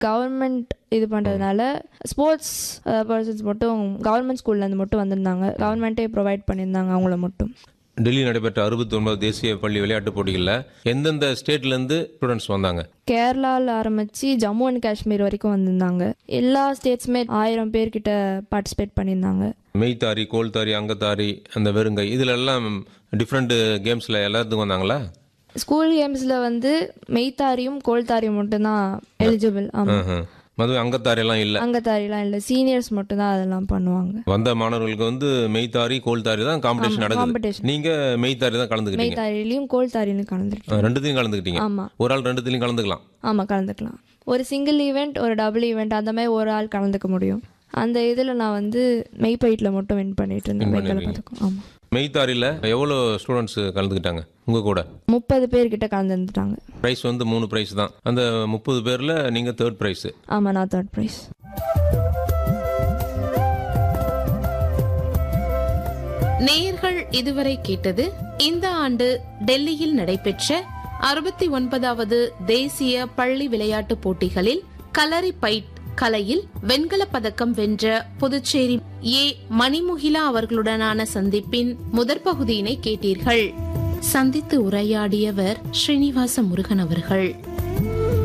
Government இது பண்ணுறதுனால sports persons மட்டும் கவர்மெண்ட் ஸ்கூல்லேருந்து மட்டும் வந்திருந்தாங்க கவர்மெண்ட்டே ப்ரொவைட் பண்ணியிருந்தாங்க அவங்கள மட்டும் டெல்லி நடைபெற்ற அறுபத்தி ஒன்பது தேசிய பள்ளி விளையாட்டுப் போட்டிகளில் எந்தெந்த ஸ்டேட்லேருந்து ஸ்டூடெண்ட்ஸ் வந்தாங்க கேரளாவில் ஆரம்பித்து ஜம்மு அண்ட் காஷ்மீர் வரைக்கும் வந்திருந்தாங்க எல்லா ஸ்டேட்ஸுமே ஆயிரம் பேர்கிட்ட பார்ட்டிசிபேட் பண்ணியிருந்தாங்க மெய்த்தாரி கோல்தாரி அங்கத்தாரி அந்த வெறுங்கை இதில் எல்லாம் டிஃப்ரெண்ட் கேம்ஸில் எல்லாத்துக்கும் வந்தாங்களா ஸ்கூல் கேம்ஸில் வந்து மெய்த்தாரியும் கோல்தாரியும் மட்டும்தான் எலிஜிபிள் ஆமாம் ம்ஹும். மதுவே அங்கத்தாரி எல்லாம் இல்லை அங்கத்தாரிலாம் இல்லை சீனியர்ஸ் மட்டும்தான் அதெல்லாம் பண்ணுவாங்க வந்த மாணவர்களுக்கு வந்து மெய்த்தாரி கோல்தாரி தான் காம்படிஷன் நடக்குது காம்படிஷன் நீங்க மெய்த்தாரி தான் கலந்துக்கிட்டீங்க மெய்த்தாரிலையும் கோல்தாரிலையும் கலந்துருக்கேன் அஹ் ரெண்டுத்தையும் கலந்துக்கிட்டீங்க ஆமாம் ஒரு ஆள் ரெண்டுத்துலையும் கலந்துக்கலாம் ஆமாம் கலந்துக்கலாம் ஒரு சிங்கிள் ஈவெண்ட் ஒரு டபுள் ஈவெண்ட் அந்த மாதிரி ஒரு ஆள் கலந்துக்க முடியும் அந்த இதில் நான் வந்து மெய்ப்பயிட்டில் மட்டும் வின் பண்ணிட்டு இருந்தேன் வெங்கல பதக்கம் ஆமாம் மெய்த்தாரியில் எவ்வளோ ஸ்டூடெண்ட்ஸ் கலந்துக்கிட்டாங்க உங்க கூட முப்பது பேர்கிட்ட கலந்துருந்துட்டாங்க ப்ரைஸ் வந்து மூணு ப்ரைஸ் தான் அந்த முப்பது பேரில் நீங்கள் தேர்ட் ப்ரைஸ் ஆமாம் நான் தேர்ட் ப்ரைஸ் நேயர்கள் இதுவரை கேட்டது இந்த ஆண்டு டெல்லியில் நடைபெற்ற அறுபத்தி ஒன்பதாவது தேசிய பள்ளி விளையாட்டுப் போட்டிகளில் கலரி பைட் கலையில் வெண்கலப் பதக்கம் வென்ற புதுச்சேரி ஏ மணிமுகிலா அவர்களுடனான சந்திப்பின் முதற் பகுதியினை கேட்டீர்கள் சந்தித்து உரையாடியவர் ஸ்ரீனிவாச முருகன் அவர்கள்